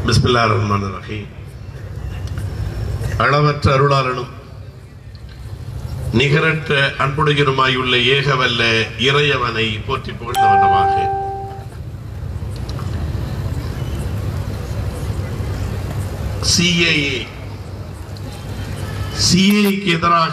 பிஸ்மில்லா ரஹ்மான் ரஹீம் அளவற்ற அருளாளனும் நிகரற்ற அன்புடையருமாயுள்ள ஏகவல்ல இறையவனை போற்றி புகழ்ந்த வண்ணமாக சிஏஏ சிஏக்கு எதிராக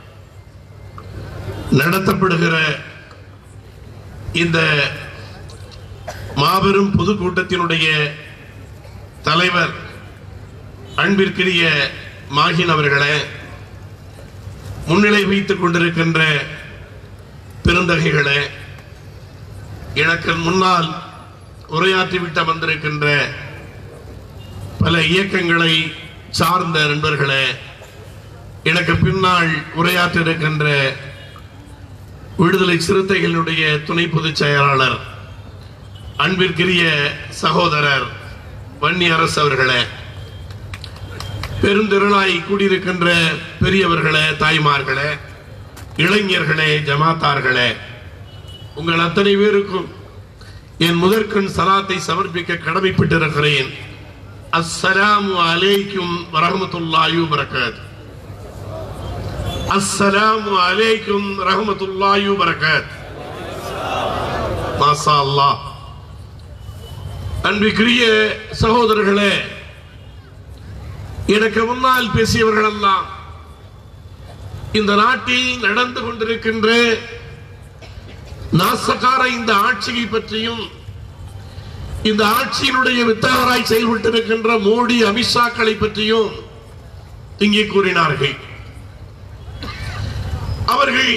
நடத்தப்படுகிற இந்த மாபெரும் பொதுக்கூட்டத்தினுடைய தலைவர் அன்பிற்குரிய மாகின் அவர்களே முன்னிலை வைத்துக் கொண்டிருக்கின்ற பெருந்தகைகளே எனக்கு முன்னால் உரையாற்றிவிட்டு அமர்ந்திருக்கின்ற பல இயக்கங்களை சார்ந்த நண்பர்களே எனக்கு பின்னால் உரையாற்ற இருக்கின்ற விடுதலை சிறுத்தைகளுடைய துணை பொதுச் செயலாளர் அன்பிற்குரிய சகோதரர் வன்னி அரசு அவர்களே பெருந்திரளாய் கூடியிருக்கின்ற பெரியவர்களே தாய்மார்களே இளைஞர்களே ஜமாத்தார்களே உங்கள் அத்தனை பேருக்கும் என் முதற்கண் சலாத்தை சமர்ப்பிக்க கடமைப்பட்டிருக்கிறேன் அஸ்ஸலாமு அலைக்கும் வரஹமத்துல்லாஹி வபரகாத் அஸ்ஸலாமு அலைக்கும் ரஹமத்துல்லாஹி வபரகாத் மாஷா அல்லாஹ் அன்பிற்குரிய சகோதரர்களே எனக்கு முன்னால் பேசியவர்கள் எல்லாம் இந்த நாட்டில் நடந்து கொண்டிருக்கின்ற நாசகார இந்த ஆட்சியை பற்றியும் இந்த ஆட்சியினுடைய வித்தகராய் செயல்பட்டிருக்கின்ற மோடி அமித்ஷாக்களை பற்றியும் இங்கே கூறினார்கள் அவர்கள்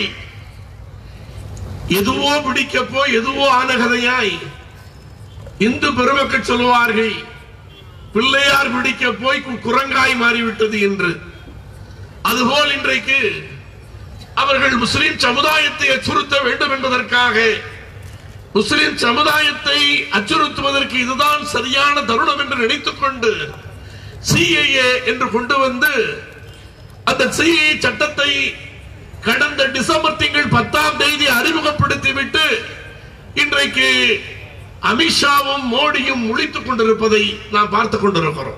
எதுவோ பிடிக்க போய் எதுவோ ஆனகதையாய் இந்து பெருமக்கள் சொல்லுவார்கள் பிள்ளையார் பிடிக்க போய் கு- குரங்காய் மாறிவிட்டது என்று அதுபோல் இன்றைக்கு அவர்கள் முஸ்லிம் சமுதாயத்தை அச்சுறுத்த வேண்டும் என்பதற்காக முஸ்லிம் சமுதாயத்தை அச்சுறுத்துவதற்கு இதுதான் சரியான தருணம் என்று நினைத்துக் கொண்டு சிஏஏ என்று கொண்டு வந்து அந்த சிஏ சட்டத்தை கடந்த டிசம்பர் திங்கள் பத்தாம் தேதி அறிமுகப்படுத்திவிட்டு இன்றைக்கு அமித்ஷாவும் மோடியும் முழித்துக் கொண்டிருப்பதை நாம் பார்த்துக் கொண்டிருக்கிறோம்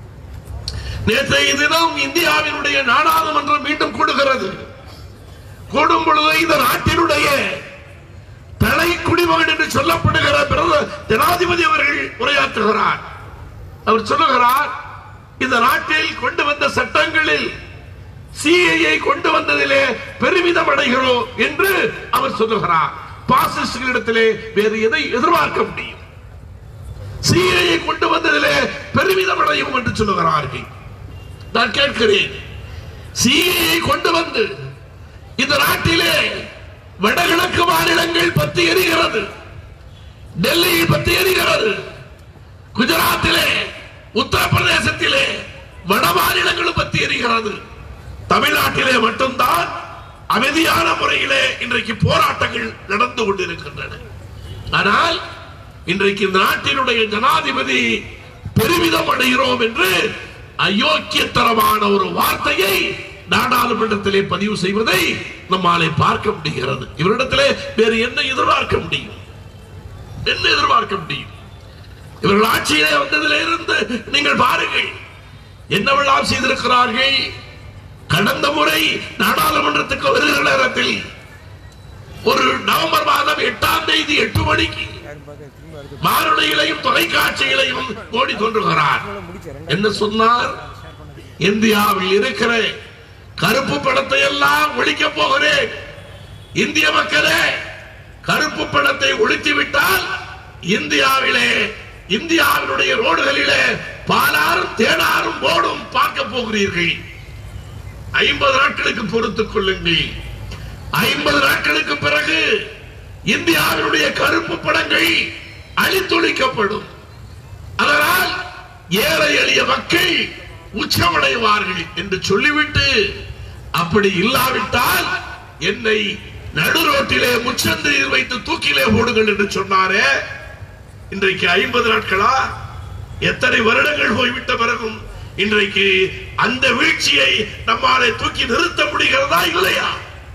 நேற்றைய தினம் இந்தியாவினுடைய நாடாளுமன்றம் மீண்டும் கூடுகிறது கூடும் பொழுது இந்த நாட்டினுடைய தலை குடிமகன் என்று சொல்லப்படுகிற பிரத- ஜனாதிபதி அவர்கள் உரையாற்றுகிறார் அவர் சொல்லுகிறார் இந்த நாட்டில் கொண்டு வந்த சட்டங்களில் சிஐயை கொண்டு வந்ததிலே பெருமிதம் அடைகிறோம் என்று அவர் சொல்லுகிறார் பாசிஸ்டுகளிடத்திலே வேறு எதை எதிர்பார்க்க முடியும் சிஐயை கொண்டு வந்ததிலே பெருமிதம் அடையும் என்று சொல்லுகிறார்கள் நான் கேட்கிறேன் சிஐயை கொண்டு வந்து இந்த நாட்டிலே வடகிழக்கு மாநிலங்கள் பத்தி எரிகிறது டெல்லி பத்தி எரிகிறது குஜராத்திலே உத்தரப்பிரதேசத்திலே வட மாநிலங்களும் பத்தி எரிகிறது தமிழ்நாட்டிலே மட்டும்தான் அமைதியான முறையிலே இன்றைக்கு போராட்டங்கள் நடந்து கொண்டிருக்கின்றன ஆனால் இன்றைக்கு இந்த நாட்டினுடைய ஜனாதிபதி பெருமிதம் அடைகிறோம் என்று அயோக்கியத்தரமான ஒரு வார்த்தையை நாடாளுமன்றத்திலே பதிவு செய்வதை நம்மாலே பார்க்க முடிகிறது இவரிடத்திலே வேறு என்ன எதிர்பார்க்க முடியும் என்ன எதிர்பார்க்க முடியும் இவர்கள் ஆட்சியிலே வந்ததிலே இருந்து நீங்கள் பாருங்கள் என்னவெல்லாம் செய்திருக்கிறார்கள் கடந்த முறை நாடாளுமன்றத்துக்கு வருகிற நேரத்தில் ஒரு நவம்பர் மாதம் எட்டாம் தேதி எட்டு மணிக்கு வானொலியிலையும் தொலைக்காட்சியிலையும் ஓடி தோன்றுகிறார் என்ன சொன்னார் இந்தியாவில் இருக்கிற கருப்பு படத்தை எல்லாம் ஒழிக்க போகிறேன் இந்திய மக்களே கருப்பு படத்தை ஒழித்து விட்டால் இந்தியாவிலே இந்தியாவினுடைய ரோடுகளிலே பாலாரும் தேனாரும் போடும் பார்க்க போகிறீர்கள் ஐம்பது நாட்களுக்கு பொறுத்துக் கொள்ளுங்கள் ஐம்பது நாட்களுக்கு பிறகு இந்தியாவினுடைய கருப்பு படங்கள் அழித்தொழிக்கப்படும் அதனால் ஏழை எளிய மக்கள் உச்சமடைவார்கள் என்று சொல்லிவிட்டு அப்படி இல்லாவிட்டால் என்னை நடு ரோட்டிலே முச்சந்தில் வைத்து தூக்கிலே போடுங்கள் என்று சொன்னாரே இன்றைக்கு ஐம்பது நாட்களா எத்தனை வருடங்கள் போய்விட்ட பிறகும் இன்றைக்கு அந்த வீழ்ச்சியை நம்மாலே தூக்கி நிறுத்த முடிகிறதா இல்லையா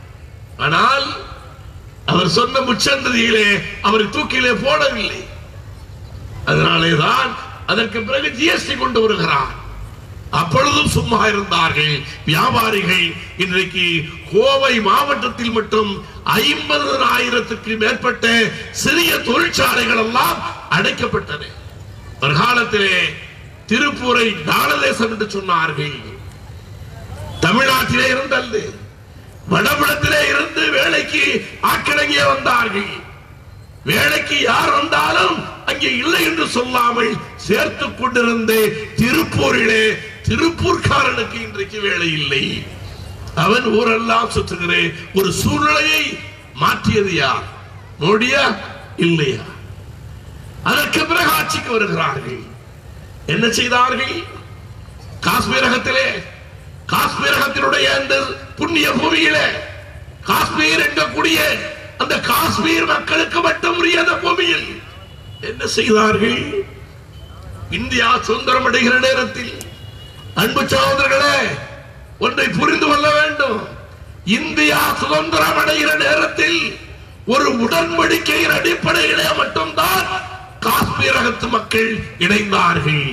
ஆனால் அவர் சொன்ன முச்சந்ததியிலே அவரை தூக்கிலே போடவில்லை அதனாலேதான் அதற்கு பிறகு ஜிஎஸ்டி கொண்டு வருகிறார் அப்பொழுதும் சும்மா இருந்தார்கள் வியாபாரிகள் இன்றைக்கு கோவை மாவட்டத்தில் மட்டும் ஐம்பது ஆயிரத்துக்கு மேற்பட்ட சிறிய தொழிற்சாலைகள் எல்லாம் அடைக்கப்பட்டன ஒரு காலத்திலே திருப்பூரை தாளதேசம் என்று சொன்னார்கள் தமிழ்நாட்டிலே இருந்தல்ல வடபுலத்திலே இருந்து வேலைக்கு ஆக்கிரங்கிய வந்தார்கள் வேலைக்கு யார் வந்தாலும் அங்கே இல்லை என்று சொல்லாமல் சேர்த்துக் கொண்டிருந்த திருப்பூரிலே திருப்பூர்காரனுக்கு இன்றைக்கு வேலை இல்லை அவன் ஊரெல்லாம் சுற்றுகிற ஒரு சூழ்நிலையை மாற்றியது யார் மோடியா இல்லையா அதற்கு பிறகு ஆட்சிக்கு வருகிறார்கள் என்ன செய்தார்கள் காஷ்மீரகத்திலே காஷ்மீரகத்தினுடைய அந்த புண்ணிய பூமியிலே காஷ்மீர் என்கக்கூடிய அந்த காஷ்மீர் மக்களுக்கு மட்டும் உரிய அந்த பூமியில் என்ன செய்தார்கள் இந்தியா சுதந்திரம் அடைகிற நேரத்தில் அன்பு சகோதரர்களே ஒன்றை புரிந்து கொள்ள வேண்டும் இந்தியா சுதந்திரம் அடைகிற நேரத்தில் ஒரு உடன்படிக்கையின் அடிப்படையிலே மட்டும்தான் காஷ்மீரகத்து மக்கள் இணைந்தார்கள்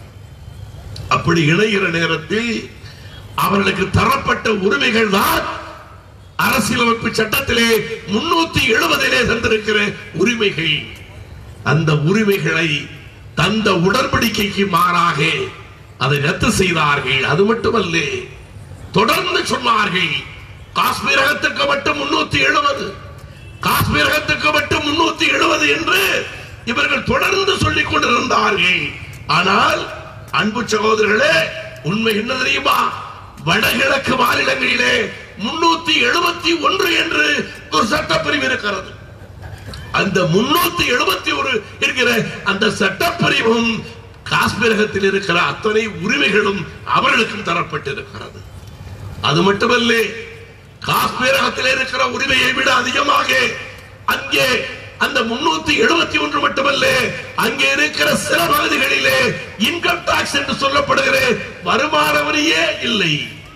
அப்படி இணைகிற நேரத்தில் அவர்களுக்கு தரப்பட்ட உரிமைகள் தான் அரசியலமைப்பு சட்டத்திலே முன்னூத்தி எழுபதிலே தந்திருக்கிற உரிமைகள் அந்த உரிமைகளை தந்த உடன்படிக்கைக்கு மாறாக அதை ரத்து செய்தார்கள் அது மட்டுமல்ல தொடர்ந்து சொன்னார்கள் காஷ்மீரகத்துக்கு மட்டும் முன்னூத்தி எழுபது காஷ்மீரகத்துக்கு மட்டும் முன்னூத்தி எழுபது என்று இவர்கள் தொடர்ந்து சொல்லிக் கொண்டிருந்தார்கள் ஆனால் அன்பு சகோதரர்களே உண்மை என்ன தெரியுமா வடகிழக்கு மாநிலங்களிலே முன்னூத்தி எழுபத்தி ஒன்று என்று ஒரு சட்டப்பிரிவு இருக்கிறது அந்த முன்னூத்தி எழுபத்தி ஒரு இருக்கிற அந்த சட்டப்பிரிவும் காஷ்மீரகத்தில் இருக்கிற அத்தனை உரிமைகளும் அவர்களுக்கும் தரப்பட்டிருக்கிறது அது மட்டுமல்ல காஷ்மீரகத்தில் இருக்கிற உரிமையை விட அதிகமாக அங்கே அந்த முன்னூத்தி எழுபத்தி ஒன்று மட்டுமல்ல அங்கே இருக்கிற சில பகுதிகளிலே இன்கம் டாக்ஸ் என்று சொல்லப்படுகிற வருமான வரியே இல்லை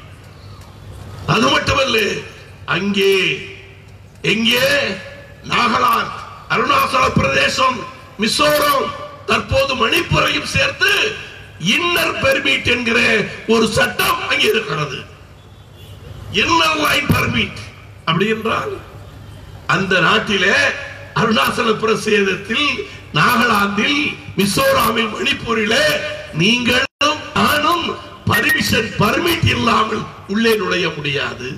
அது மட்டுமல்ல அங்கே எங்கே நாகாலாந்து அருணாச்சல பிரதேசம் மிசோரம் தற்போது மணிப்புரையும் சேர்த்து இன்னர் பெர்மிட் என்கிற ஒரு சட்டம் அங்கே இருக்கிறது இன்னர் லைன் பெர்மிட் அப்படி என்றால் அந்த நாட்டிலே அருணாச்சல பிரதேசத்தில் நாகாலாந்தில் மிசோராமில் மணிப்பூரிலே நீங்களும் நானும் பர்மிஷன் பர்மிட் இல்லாமல் உள்ளே நுழைய முடியாது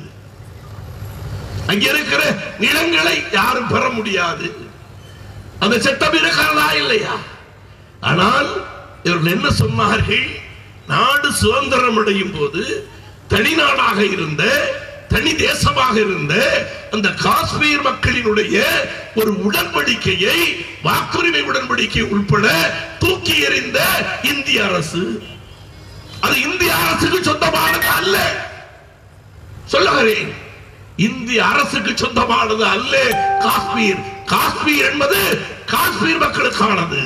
அங்க இருக்கிற நிலங்களை யாரும் பெற முடியாது அந்த சட்டம் இருக்கிறதா இல்லையா ஆனால் இவர்கள் என்ன சொன்னார்கள் நாடு சுதந்திரம் அடையும் போது தனிநாடாக இருந்த தனி தேசமாக இருந்த அந்த காஷ்மீர் மக்களினுடைய ஒரு உடன்படிக்கையை வாக்குரிமை உடன்படிக்கை உட்பட தூக்கி எறிந்த இந்திய அரசு அது இந்திய அரசுக்கு சொந்தமானது அல்ல சொல்லுகிறேன் இந்திய அரசுக்கு சொந்தமானது அல்ல காஷ்மீர் காஷ்மீர் என்பது காஷ்மீர் மக்களுக்கானது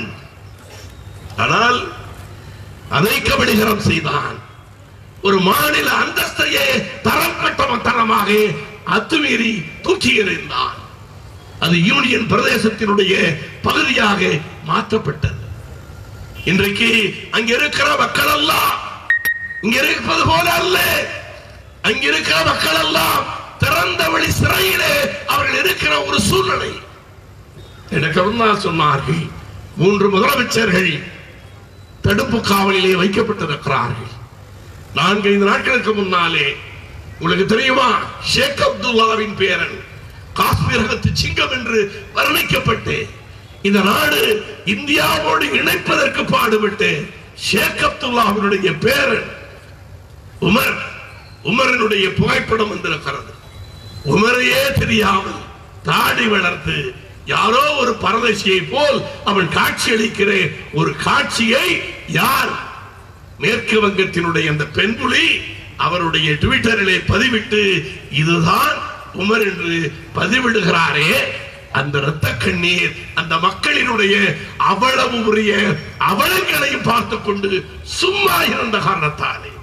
ஆனால் அதை கபடிகரம் செய்தான் ஒரு மாநில அந்தஸ்தையே தரப்பட்ட தரமாக அத்துமீறி தூக்கி எறிந்தான் அது யூனியன் பிரதேசத்தினுடைய பகுதியாக மாற்றப்பட்டது இன்றைக்கு அங்க இருக்கிற மக்கள் எல்லாம் இங்க இருப்பது போல அல்ல அங்க இருக்கிற மக்கள் எல்லாம் திறந்த வழி சிறையிலே அவர்கள் இருக்கிற ஒரு சூழ்நிலை எனக்கு முன்னால் சொன்னார்கள் மூன்று முதலமைச்சர்கள் தடுப்பு காவலிலே வைக்கப்பட்டிருக்கிறார்கள் நான்கு ஐந்து நாட்களுக்கு முன்னாலே உங்களுக்கு தெரியுமா ஷேக் அப்துல்லாவின் பேரன் காஷ்மீரகத்து சிங்கம் என்று வர்ணிக்கப்பட்டு இந்த நாடு இந்தியாவோடு இணைப்பதற்கு பாடுபட்டு ஷேக் அப்துல்லாவினுடைய பேரன் உமர் உமரனுடைய புகைப்படம் வந்திருக்கிறது உமரையே தெரியாமல் தாடி வளர்த்து யாரோ ஒரு பரதேசியை போல் அவன் காட்சி அளிக்கிற ஒரு காட்சியை யார் மேற்கு வங்கத்தினுடைய அந்த பெண்புலி அவருடைய ட்விட்டரிலே பதிவிட்டு இதுதான் உமர் என்று பதிவிடுகிறாரே அந்த இரத்த கண்ணீர் அந்த மக்களினுடைய அவ்வளவு உரிய அவலங்களையும் பார்த்துக் கொண்டு சும்மா இருந்த காரணத்தாலே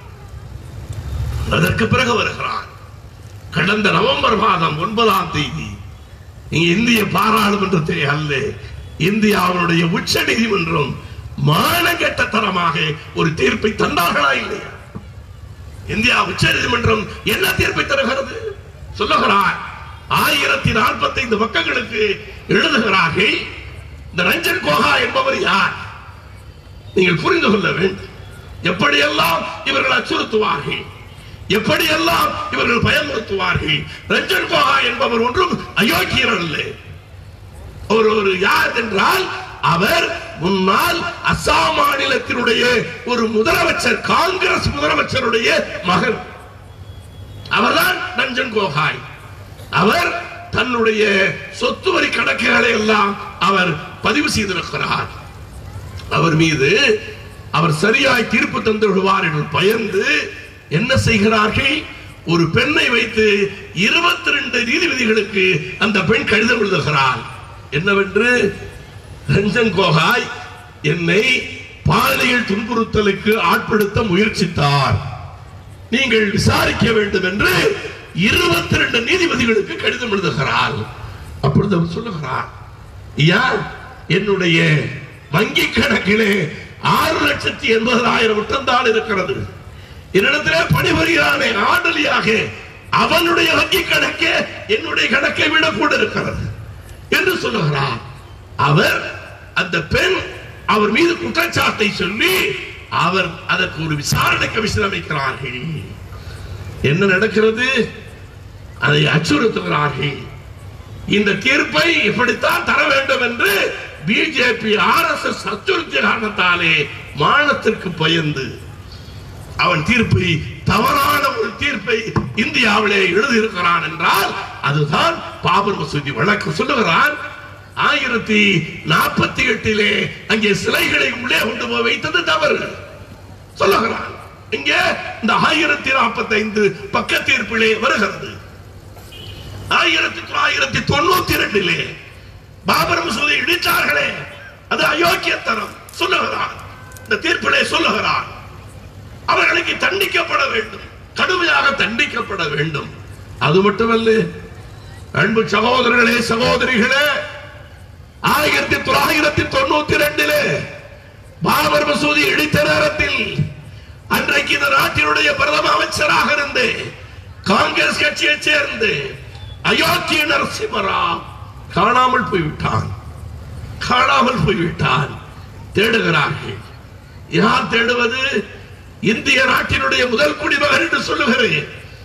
அதற்கு பிறகு வருகிறான் கடந்த நவம்பர் மாதம் ஒன்பதாம் தேதி இங்க இந்திய பாராளுமன்றத்தை அல்ல இந்தியாவுடைய உச்ச நீதிமன்றம் மானங்க கேட்டத்தனமாக ஒரு தீர்ப்பை தந்தார்களா இல்லையா இந்தியா உச்ச நீதிமன்றம் என்ன தீர்ப்பை தருகிறது சொல்லுகிறார் ஆயிரத்தி நாற்பத்தி ஐந்து பக்கங்களுக்கு எழுதுகிறார்கள் இந்த ரஞ்சன் கோகா என்பவர் யார் நீங்கள் புரிந்து கொள்ள வேண்டும் எப்படியெல்லாம் இவர்கள் அச்சுறுத்துவார்கள் எப்படியெல்லாம் இவர்கள் பயமுறுத்துவார்கள் ரஞ்சன் கோகா என்பவர் ஒன்றும் அயோக்கியர் அல்ல அவர் ஒரு யார் என்றால் அவர் முன்னாள் அசாம் மாநிலத்தினுடைய ஒரு முதலமைச்சர் காங்கிரஸ் முதலமைச்சருடைய மகன் அவர்தான் ரஞ்சன் கோகாய் அவர் தன்னுடைய சொத்து வரி கணக்குகளை எல்லாம் அவர் பதிவு செய்திருக்கிறார் அவர் மீது அவர் சரியாய் தீர்ப்பு தந்து விடுவார் என்று பயந்து என்ன செய்கிறார்கள் ஒரு பெண்ணை வைத்து இருபத்தி ரெண்டு நீதிபதிகளுக்கு அந்த பெண் கடிதம் எழுதுகிறார் என்னவென்று ரஞ்சன் கோகாய் என்னை பாலியல் துன்புறுத்தலுக்கு ஆட்படுத்த முயற்சித்தார் நீங்கள் விசாரிக்க வேண்டும் என்று இருபத்தி ரெண்டு நீதிபதிகளுக்கு கடிதம் எழுதுகிறார் அப்பொழுது அவர் சொல்லுகிறார் ஐயா என்னுடைய வங்கி கணக்கிலே ஆறு லட்சத்தி எண்பதாயிரம் விட்டம்தான் இருக்கிறது என்னிடத்திலே பணிபுரிகிறானே ஆண்டலியாக அவனுடைய வங்கி கணக்கே என்னுடைய கணக்கை விட கூட இருக்கிறது என்று சொல்லுகிறார் அவர் அந்த பெண் அவர் மீது குற்றச்சாட்டை சொல்லி அவர் அதற்கு ஒரு விசாரணை கமிஷன் அமைக்கிறார்கள் என்ன நடக்கிறது அதை அச்சுறுத்துகிறார்கள் இந்த தீர்ப்பை இப்படித்தான் தர வேண்டும் என்று பிஜேபி ஆர் எஸ் எஸ் அச்சுறுத்திய காரணத்தாலே மானத்திற்கு பயந்து அவன் தீர்ப்பை தவறான ஒரு தீர்ப்பை இந்தியாவிலே எழுதியிருக்கிறான் என்றால் அதுதான் பாபர் மசூதி வழக்கு சொல்லுகிறான் ஆயிரத்தி நாற்பத்தி எட்டிலே அங்கே சிலைகளை உள்ளே கொண்டு போய் வைத்தது தவறு சொல்லுகிறான் இங்கே இந்த ஆயிரத்தி நாற்பத்தி ஐந்து பக்க தீர்ப்பிலே வருகிறது ஆயிரத்தி தொள்ளாயிரத்தி தொண்ணூத்தி ரெண்டிலே பாபர் மசூதி இடித்தார்களே அது அயோக்கியத்தனம் சொல்லுகிறான் இந்த தீர்ப்பிலே சொல்லுகிறான் அவர்களுக்கு தண்டிக்கப்பட வேண்டும் கடுமையாக தண்டிக்கப்பட வேண்டும் அது மட்டுமல்ல அன்பு சகோதரர்களே சகோதரிகளே ஆயிரத்தி தொள்ளாயிரத்தி தொண்ணூத்தி ரெண்டிலே பாபர் மசூதி இடித்த நேரத்தில் அன்றைக்கு இந்த நாட்டினுடைய பிரதம அமைச்சராக இருந்து காங்கிரஸ் கட்சியை சேர்ந்து அயோக்கிய நரசிம்மராவ் காணாமல் போய்விட்டான் காணாமல் போய்விட்டான் தேடுகிறார்கள் யார் தேடுவது இந்திய நாட்டினுடைய முதல் குடிமகன் என்று சொல்லுகிறேன்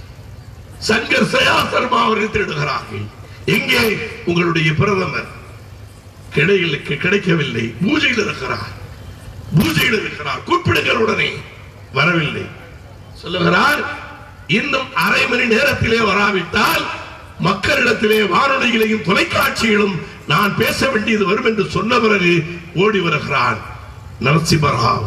சங்கர் சயா சர்மா அவர்கள் தேடுகிறார்கள் எங்கே உங்களுடைய பிரதமர் கிடையில கிடைக்கவில்லை பூஜையில் இருக்கிறார் பூஜையில் இருக்கிறார் கூப்பிடுங்கள் உடனே வரவில்லை சொல்லுகிறார் இன்னும் அரை மணி நேரத்திலே வராவிட்டால் மக்களிடத்திலே வானொலிகளையும் தொலைக்காட்சிகளும் நான் பேச வேண்டியது வரும் என்று சொன்ன பிறகு ஓடி வருகிறான் நரசிம்மராவ்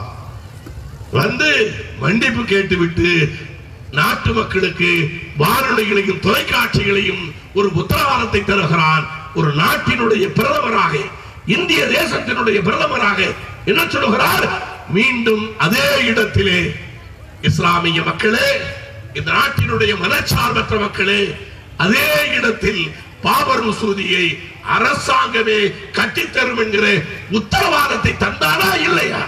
வந்து மன்னிப்பு கேட்டுவிட்டு நாட்டு மக்களுக்கு வானொலிகளையும் தொலைக்காட்சிகளையும் ஒரு உத்தரவாதத்தை தருகிறான் ஒரு நாட்டினுடைய பிரதமராக இந்திய தேசத்தினுடைய பிரதமராக என்ன சொல்லுகிறார் மீண்டும் அதே இடத்திலே இஸ்லாமிய மக்களே இந்த நாட்டினுடைய மனச்சார்பற்ற மக்களே அதே இடத்தில் பாபர் மசூதியை அரசாங்கமே கட்டித்தரும் என்கிற உத்தரவாதத்தை தந்தானா இல்லையா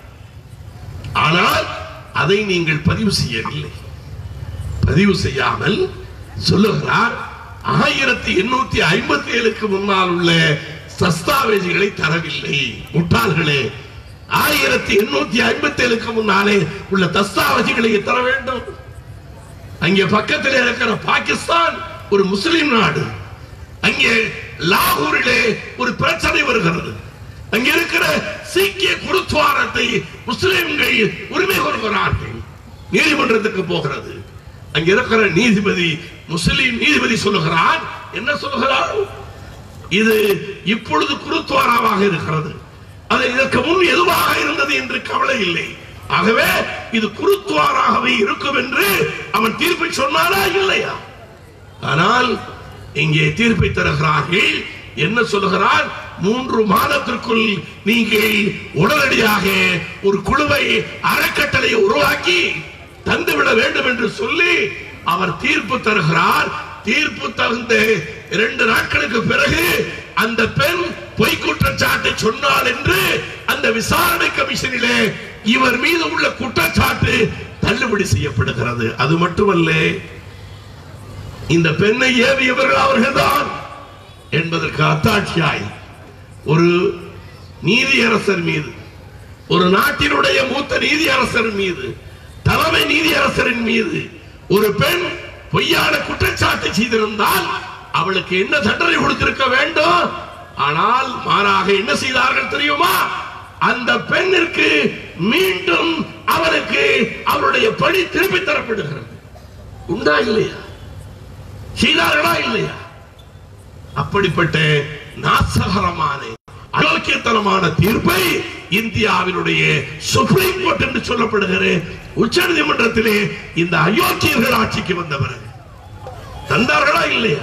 ஆனால் அதை நீங்கள் பதிவு செய்யவில்லை பதிவு செய்யாமல் சொல்லுகிறார் ஆயிரத்தி எண்ணூத்தி ஐம்பத்தி ஏழுக்கு முன்னால் உள்ள தஸ்தாவேஜுகளை தரவில்லை முட்டாள்களே ஆயிரத்தி எண்ணூத்தி ஐம்பத்தி ஏழுக்கு முன்னாலே உள்ள தஸ்தாவேஜுகளை தர வேண்டும் அங்கே பக்கத்தில் இருக்கிற பாகிஸ்தான் ஒரு முஸ்லிம் நாடு அங்கே லாகூரிலே ஒரு பிரச்சனை வருகிறது அங்கே இருக்கிற சீக்கிய குருத்வாரத்தை முஸ்லிம்கள் உரிமை கொள்கிறார்கள் நீதிமன்றத்துக்கு போகிறது அங்க இருக்கிற நீதிபதி முஸ்லிம் நீதிபதி சொல்லுகிறார் என்ன சொல்லுகிறார் இது இப்பொழுது குருத்வாராவாக இருக்கிறது அது இதற்கு முன் எதுவாக இருந்தது என்று கவலை இல்லை ஆகவே இது குருத்வாராகவே இருக்கும் என்று அவன் தீர்ப்பை சொன்னாரா இல்லையா ஆனால் இங்கே தீர்ப்பை தருகிறார்கள் என்ன சொல்லுகிறார் மூன்று மாதத்திற்குள் நீங்கள் உடனடியாக ஒரு குழுவை அறக்கட்டளையை உருவாக்கி தந்துவிட வேண்டும் என்று சொல்லி அவர் தீர்ப்பு தருகிறார் தீர்ப்பு தகுந்த இரண்டு நாட்களுக்கு பிறகு அந்த பெண் பொய் குற்றச்சாட்டை சொன்னாள் என்று அந்த விசாரணை கமிஷனிலே இவர் மீது உள்ள குற்றச்சாட்டு தள்ளுபடி செய்யப்படுகிறது அது மட்டுமல்ல இந்த பெண்ணை ஏவியவர்கள் அவர்கள்தான் என்பதற்கு அத்தாட்சியாய் ஒரு நீதியரசர் மீது ஒரு நாட்டினுடைய மூத்த நீதியரசர் மீது தலைமை நீதியரசரின் மீது ஒரு பெண் பொய்யான குற்றச்சாட்டு செய்திருந்தால் அவளுக்கு என்ன தண்டனை கொடுத்திருக்க வேண்டும் ஆனால் மாறாக என்ன செய்தார்கள் தெரியுமா அந்த பெண்ணிற்கு மீண்டும் அவருக்கு அவருடைய பணி திருப்பி தரப்படுகிறது உண்டா இல்லையா செய்தார்களா இல்லையா அப்படிப்பட்ட நாசகரமான அயோக்கியத்தனமான தீர்ப்பை இந்தியாவினுடைய சுப்ரீம் கோர்ட் என்று சொல்லப்படுகிற உச்ச நீதிமன்றத்திலே இந்த அயோக்கியர்கள் ஆட்சிக்கு வந்தவர் தந்தார்களா இல்லையா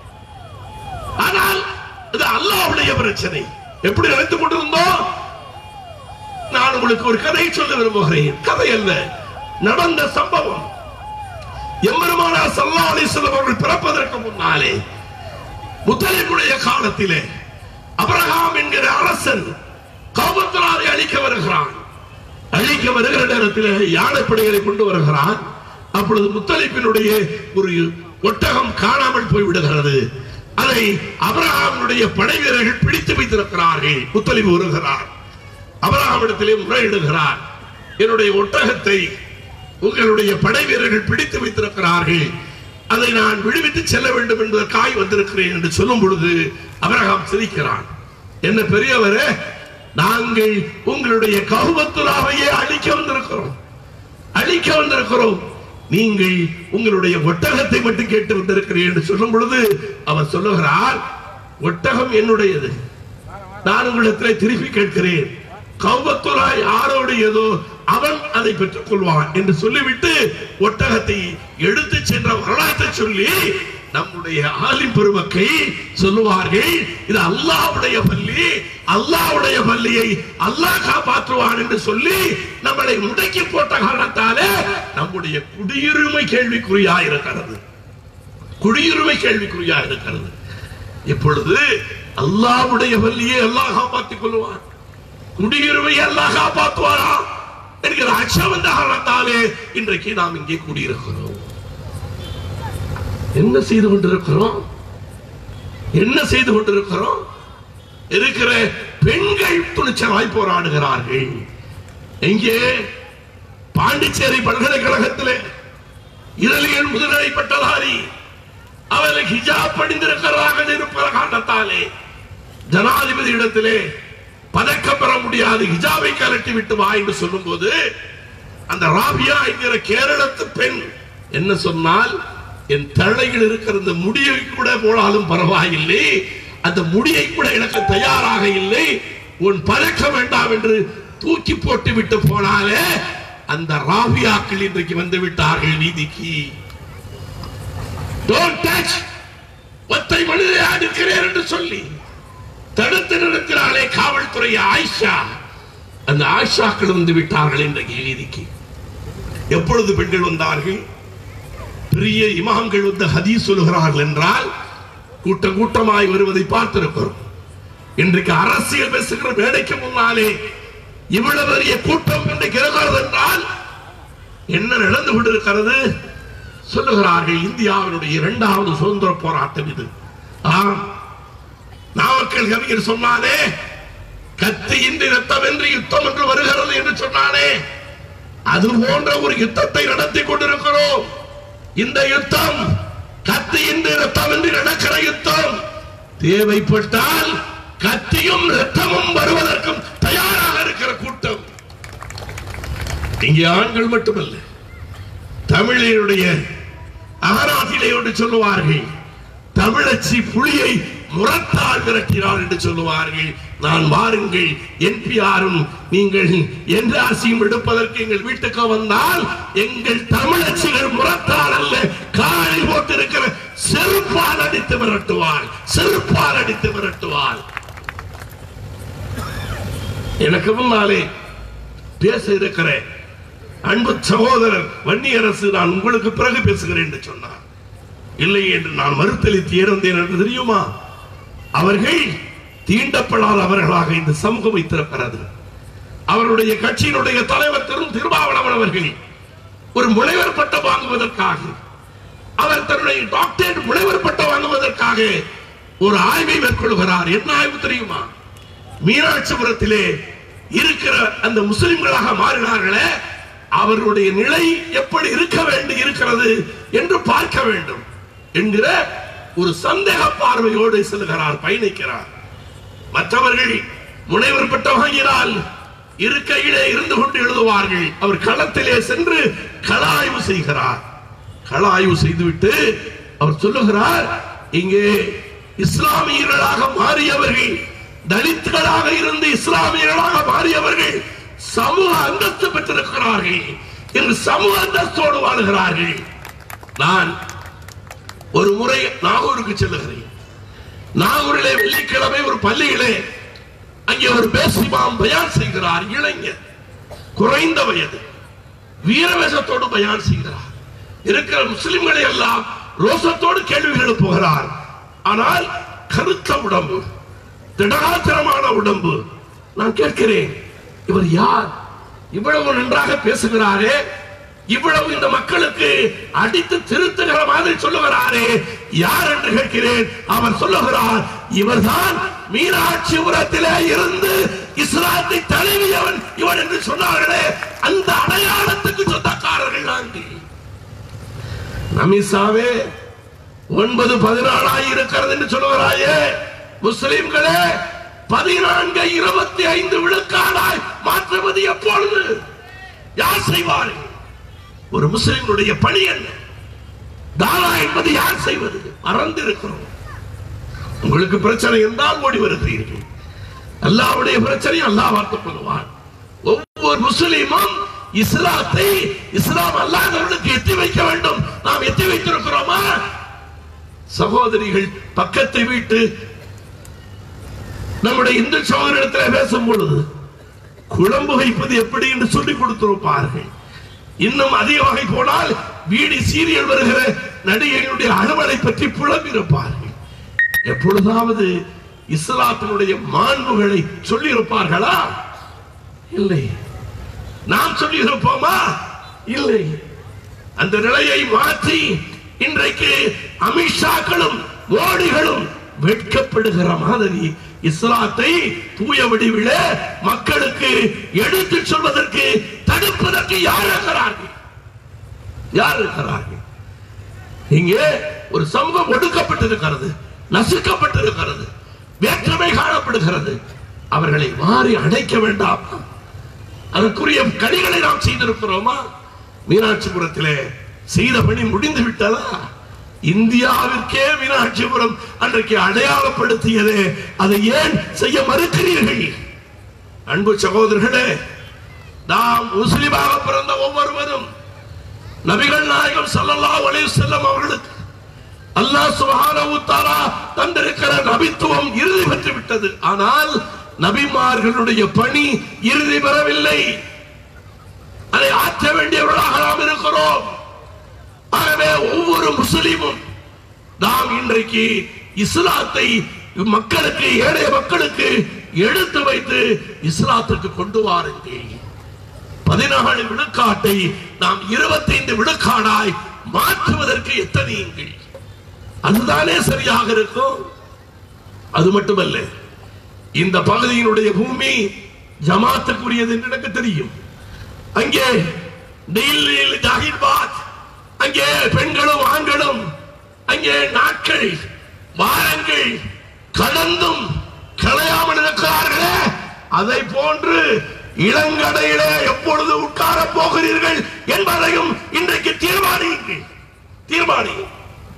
ஆனால் இது அல்லாஹ்வுடைய பிரச்சனை எப்படி நினைத்துக் கொண்டிருந்தோம் நான் உங்களுக்கு ஒரு கதை சொல்ல விரும்புகிறேன் கதை அல்ல நடந்த சம்பவம் எம்பெருமானார் ஸல்லல்லாஹு அலைஹி வஸல்லம் அவர்கள் பிறப்பதற்கு முன்னாலே முத்தலிபுடைய காலத்திலே அபிரகாம் என்கிற அரசன் காபத்துலாவை அழிக்க வருகிறான் அழிக்க வருகிற நேரத்தில் யானைப்படைகளை கொண்டு வருகிறான் அப்பொழுது முத்தலிப்பினுடைய ஒரு ஒட்டகம் காணாமல் போய் விடுகிறது அதை அபிரகாமுடைய படை வீரர்கள் பிடித்து வைத்திருக்கிறார்கள் முத்தலிப்பு வருகிறார் அபிரகாமிடத்திலே முறையிடுகிறார் என்னுடைய ஒட்டகத்தை உங்களுடைய படை வீரர்கள் பிடித்து வைத்திருக்கிறார்கள் அதை நான் விடுவித்து செல்ல வேண்டும் என்பதற்காய் வந்திருக்கிறேன் என்று சொல்லும் பொழுது அபிரகாம் சிரிக்கிறான் என்ன பெரியவரே நாங்கள் உங்களுடைய கௌபத்துலாவையே அழிக்க வந்திருக்கிறோம் அழிக்க வந்திருக்கிறோம் நீங்கள் உங்களுடைய ஒட்டகத்தை மட்டும் கேட்டு வந்திருக்கிறேன் என்று சொல்லும் பொழுது அவர் சொல்லுகிறார் ஒட்டகம் என்னுடையது நான் உங்களிடத்தில் திருப்பி கேட்கிறேன் கௌபத்துலா யாரோடையதோ அவன் அதை பெற்றுக் கொள்வான் என்று சொல்லிவிட்டு ஒட்டகத்தை எடுத்து சென்ற வரலாற்றை சொல்லி நம்முடைய ஆலிம் பெருமக்கை சொல்லுவார்கள் இது அல்லாஹ்வுடைய பள்ளி அல்லாஹ்வுடைய பள்ளியை அல்லாஹ் காப்பாற்றுவான் என்று சொல்லி நம்மளை முடக்கி போட்ட காரணத்தாலே நம்முடைய குடியுரிமை கேள்விக்குறியா இருக்கிறது குடியுரிமை கேள்விக்குறியா இருக்கிறது இப்பொழுது அல்லாஹ்வுடைய பள்ளியை அல்லாஹ் காப்பாற்றிக் கொள்வான் குடியுரிமை அல்லாஹ் காப்பாற்றுவாரா என்கிற அச்சம் வந்த காரணத்தாலே இன்றைக்கு நாம் இங்கே கூடியிருக்கிறோம் என்ன செய்து கொண்டிருக்கிறோம் என்ன செய்து கொண்டிருக்கிறோம் இருக்கிற பெண்கள் துணிச்சலாய் போராடுகிறார்கள் எங்கே பாண்டிச்சேரி பல்கலைக்கழகத்திலே இதழியல் முதுநிலை பட்டதாரி அவர்கள் ஹிஜாப் படிந்திருக்கிறதாக இருப்பத காரணத்தாலே ஜனாதிபதி இடத்திலே பதக்கம் பெற முடியாது ஹிஜாபை கலட்டி விட்டு வா என்று சொல்லும்போது அந்த ராபியா என்கிற கேரளத்து பெண் என்ன சொன்னால் என் தலையில் இருக்கிற இந்த முடியை கூட போனாலும் பரவாயில்லை அந்த முடியை கூட எனக்கு தயாராக இல்லை உன் பறக்க வேண்டாம் என்று தூக்கி போட்டு விட்டு போனாலே அந்த ராபியாக்கள் இன்றைக்கு வந்து விட்டார்கள் நீதிக்கு டோன்ட் டச் ஒத்தை மனிதையா இருக்கிறேன் என்று சொல்லி தடுத்து நிறுத்தினாலே காவல்துறை ஆயிஷா அந்த ஆயிஷாக்கள் வந்து விட்டார்கள் இன்றைக்கு நீதிக்கு எப்பொழுது பெண்கள் வந்தார்கள் பெரிய இமாம்கள் வந்து ஹதீஸ் சொல்லுகிறார்கள் என்றால் கூட்டம் கூட்டமாய் வருவதை பார்த்திருக்கிறோம் இன்றைக்கு அரசியல் பேசுகிற மேடைக்கு முன்னாலே இவ்வளவு பெரிய கூட்டம் இன்றைக்கு இருக்கிறது என்றால் என்ன நடந்து கொண்டிருக்கிறது சொல்லுகிறார்கள் இந்தியாவினுடைய இரண்டாவது சுதந்திர போராட்டம் இது ஆம் நாமக்கல் கவிஞர் சொன்னானே கத்தி இன்றி ரத்தம் என்று யுத்தம் என்று வருகிறது என்று சொன்னானே அது போன்ற ஒரு யுத்தத்தை நடத்தி கொண்டிருக்கிறோம் இந்த யுத்தம் கத்தி இன்றி ரத்தம் என்று நடக்கிற யுத்தம் தேவைப்பட்டால் கத்தியும் ரத்தமும் வருவதற்கும் தயாராக இருக்கிற கூட்டம் இங்கே ஆண்கள் மட்டுமல்ல தமிழினுடைய அகராதிலே ஒன்று சொல்லுவார்கள் தமிழச்சி புலியை முரத்தால் விரட்டினார் என்று சொல்லுவார்கள் நான் வாருங்கள் என்பிஆரும் நீங்கள் என்ஆர்சியும் எடுப்பதற்கு எங்கள் வீட்டுக்கு வந்தால் எங்கள் தமிழச்சிகள் முரத்தால் அல்ல காலில் போட்டிருக்கிற செருப்பால் அடித்து விரட்டுவாள் செருப்பால் அடித்து விரட்டுவாள் எனக்கு முன்னாலே பேச இருக்கிற அன்பு சகோதரர் வன்னியரசு நான் உங்களுக்கு பிறகு பேசுகிறேன் என்று சொன்னார் இல்லை என்று நான் மறுத்தளித்து இருந்தேன் என்று தெரியுமா அவர்கள் தீண்டப்படாதவர்களாக இந்த சமூகம் வைத்திருக்கிறது அவருடைய கட்சியினுடைய தலைவர் திரு திருமாவளவன் அவர்கள் ஒரு முனைவர் பட்டம் வாங்குவதற்காக அவர் தன்னுடைய டாக்டரேட் முனைவர் பட்டம் வாங்குவதற்காக ஒரு ஆய்வை மேற்கொள்கிறார் என்ன ஆய்வு தெரியுமா மீனாட்சிபுரத்திலே இருக்கிற அந்த முஸ்லிம்களாக மாறினார்களே அவர்களுடைய நிலை எப்படி இருக்க வேண்டி இருக்கிறது என்று பார்க்க வேண்டும் என்கிற ஒரு சந்தேக பார்வையோடு செல்கிறார் பயணிக்கிறார் மற்றவர்கள் முனைவர் பட்டம் வாங்கினால் இருக்கையிலே இருந்து கொண்டு எழுதுவார்கள் அவர் களத்திலே சென்று கள ஆய்வு செய்கிறார் கள ஆய்வு செய்துவிட்டு அவர் சொல்லுகிறார் இங்கே இஸ்லாமியர்களாக மாறியவர்கள் தலித்களாக இருந்து இஸ்லாமியர்களாக மாறியவர்கள் சமூக அந்தஸ்து பெற்றிருக்கிறார்கள் இன்று சமூக அந்தஸ்தோடு வாழுகிறார்கள் நான் ஒரு முறை நாகூருக்கு செல்லுகிறேன் நாகூரிலே வெள்ளிக்கிழமை ஒரு பள்ளியிலே அங்கே ஒரு பேசிமாம் பயான் செய்கிறார் இளைஞர் குறைந்த வயது வீரவேசத்தோடு பயான் செய்கிறார் இருக்கிற முஸ்லிம்களை எல்லாம் ரோசத்தோடு கேள்விகள் எழுப்புகிறார் ஆனால் கருத்த உடம்பு திடகாத்திரமான உடம்பு நான் கேட்கிறேன் இவர் யார் இவ்வளவு நன்றாக பேசுகிறாரே இவ்வளவு இந்த மக்களுக்கு அடித்து திருத்துகிற மாதிரி சொல்லுகிறாரே யார் என்று கேட்கிறேன் அவர் சொல்லுகிறார் இவர்தான் மீனாட்சிபுரத்திலே இருந்து இஸ்லாத்தை தழுவியவன் இவன் என்று சொன்னார்களே அந்த அடையாளத்துக்கு சொந்தக்காரர்கள் நாங்கள் நமிசாவே ஒன்பது பதினாலாய் இருக்கிறது என்று சொல்லுகிறாயே முஸ்லிம்களே பதினான்கு இருபத்தி ஐந்து விழுக்காடாய் மாற்றுவது எப்பொழுது யார் செய்வார்கள் ஒரு முஸ்லிம்களுடைய பணி என்ன தாரா என்பது யார் செய்வது மறந்து இருக்கிறோம் உங்களுக்கு பிரச்சனை என்றால் ஓடி வருகிறீர்கள் அல்லாவுடைய பிரச்சனை அல்லாஹ் பார்த்துக் கொள்வான் ஒவ்வொரு முஸ்லீமும் இஸ்லாத்தை இஸ்லாம் அல்லாதவர்களுக்கு எத்தி வைக்க வேண்டும் நாம் எத்தி வைத்திருக்கிறோமா சகோதரிகள் பக்கத்தை வீட்டு நம்முடைய இந்து சகோதரிடத்தில் பேசும் பொழுது குழம்பு வைப்பது எப்படி என்று சொல்லிக் கொடுத்திருப்பார்கள் இன்னும் அதிக வகை போனால் வீடு சீரியல் வருகிற நடிகைகளுடைய அலுவலை பற்றி புலம்பி இருப்பார்கள் எப்பொழுதாவது இஸ்லாத்தினுடைய மாண்புகளை சொல்லி இருப்பார்களா இல்லை நாம் சொல்லி இருப்போமா இல்லை அந்த நிலையை மாற்றி இன்றைக்கு அமித்ஷாக்களும் மோடிகளும் வெட்கப்படுகிற மாதிரி இஸ்லாத்தை தூய வடிவில மக்களுக்கு எடுத்து சொல்வதற்கு தடுப்பதற்கு யார் இருக்கிறார்கள் யார் இருக்கிறார்கள் இங்கே ஒரு சமூகம் ஒடுக்கப்பட்டிருக்கிறது நசுக்கப்பட்டிருக்கிறது வேற்றுமை காணப்படுகிறது அவர்களை மாறி அடைக்க வேண்டாம் அதற்குரிய கனிகளை நாம் செய்திருக்கிறோமா மீனாட்சிபுரத்திலே செய்த பணி முடிந்து விட்டதா இந்தியாவிற்கே மீனாட்சிபுரம் அன்றைக்கு அடையாளப்படுத்தியது அதை ஏன் செய்ய மறுக்கிறீர்கள் அன்பு சகோதரர்களே நாம் முஸ்லிமாக பிறந்த ஒவ்வொருவரும் நபிகள் நாயகம் ஸல்லல்லாஹு அலைஹி வஸல்லம் அவர்களுக்கு அல்லாஹ் சுப்ஹானஹு தஆலா தந்திருக்கிற நபித்துவம் இறுதி பெற்று விட்டது ஆனால் நபிமார்களுடைய பணி இறுதி பெறவில்லை அதை ஆற்ற வேண்டியவர்களாக நாம் இருக்கிறோம் ஆகவே ஒவ்வொரு முஸ்லிமும் நாம் இன்றைக்கு இஸ்லாத்தை மக்களுக்கு ஏழைய மக்களுக்கு எடுத்து வைத்து இஸ்லாத்துக்கு கொண்டு வாருங்கள் பதினாலு விழுக்காட்டை நாம் இருபத்தைந்து விழுக்காடாய் மாற்றுவதற்கு எத்தனையுங்கள் அதுதானே சரியாக இருக்கும் அது மட்டுமல்ல இந்த பகுதியினுடைய பூமி ஜமாத்துக்குரியது என்று எனக்கு தெரியும் அங்கே டெல்லியில் ஜாகிர்பாத் அங்கே பெண்களும் ஆண்களும் அங்கே நாட்கள் வாரங்கள் கடந்தும் களையாமல் இருக்கிறார்களே அதை போன்று இளங்கடையிலே எப்பொழுது உட்கார போகிறீர்கள் என்பதையும் இன்றைக்கு தீர்மானியுங்கள் தீர்மானியும்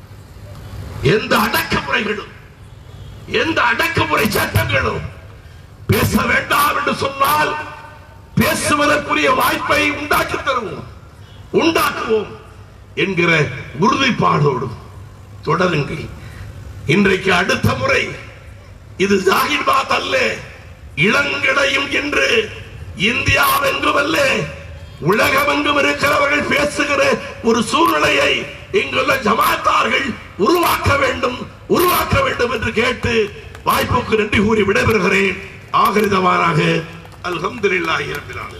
எந்த அடக்குமுறைகளும் எந்த அடக்குமுறை சட்டங்களும் பேச வேண்டாம் என்று சொன்னால் பேசுவதற்குரிய வாய்ப்பை உண்டாக்கி தருவோம் உண்டாக்குவோம் என்கிற உறுதிப்பாடோடு தொடருங்கள் இன்றைக்கு அடுத்த முறை இது ஜாகிர்பாத் அல்ல இளங்கடையும் என்று இந்தியாவெங்கும் அல்ல உலகமெங்கும் இருக்கிறவர்கள் பேசுகிற ஒரு சூழ்நிலையை இங்குள்ள ஜமாத்தார்கள் உருவாக்க வேண்டும் உருவாக்க வேண்டும் என்று கேட்டு வாய்ப்புக்கு நன்றி கூறி விடைபெறுகிறேன் ஆகரிதவாராக அல்ஹம்துலில்லாஹி ரப்பில் ஆலமீன்